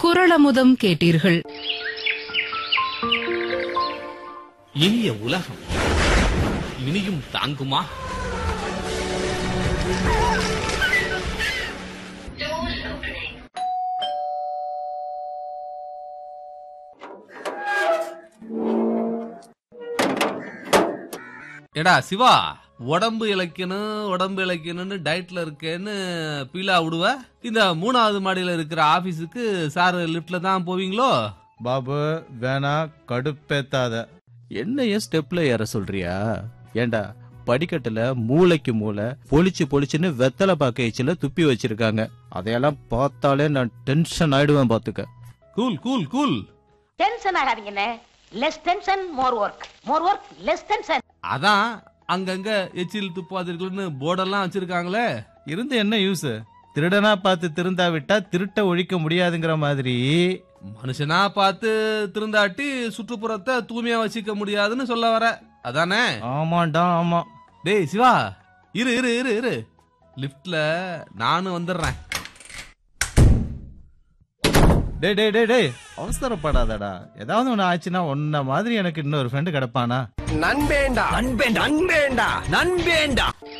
குரளமுதம் கேட்டீர்கள் இனிய உலகம் இனியும் தாங்குமா எடா சிவா உடம்பு இழைக்கணும் உடம்பு இழைக்கணும்னு டயட்ல இருக்கேன்னு பீலா விடுவ இந்த மூணாவது மாடியில இருக்கிற ஆபீஸுக்கு சார் லிப்ட்ல தான் போவீங்களோ பாபு வேணா கடுப்பேத்தாத என்ன ஏன் ஸ்டெப்ல ஏற சொல்றியா ஏண்டா படிக்கட்டுல மூளைக்கு மூளை பொலிச்சு பொலிச்சுன்னு வெத்தலை பாக்கைச்சில துப்பி வச்சிருக்காங்க அதையெல்லாம் பார்த்தாலே நான் டென்ஷன் ஆயிடுவேன் பாத்துக்க கூல் கூல் கூல் டென்ஷன் ஆகாதீங்கண்ணே less tension more work more work less tension அதான் அங்கங்க எச்சில் துப்பாதீர்கள்னு போர்டெல்லாம் வச்சிருக்காங்களே இருந்து என்ன யூஸ் திருடனா பார்த்து திருந்தா விட்டா திருட்ட ஒழிக்க முடியாதுங்கிற மாதிரி மனுஷனா பார்த்து திருந்தாட்டி சுற்றுப்புறத்தை தூய்மையா வச்சுக்க முடியாதுன்னு சொல்ல வர அதானே ஆமாண்டா ஆமா டேய் சிவா இரு இரு இரு இரு லிஃப்ட்ல நானும் வந்துடுறேன் டேய் டேய் டேய் டேய் அவசரப்படாதடா ஏதாவது ஒண்ணு ஆச்சுன்னா உன்ன மாதிரி எனக்கு இன்னொரு ஃப்ரெண்டு கிடப்பானா நண்பேண்டா நண்பேண்டா நண்பேண்டா நண்பேண்டா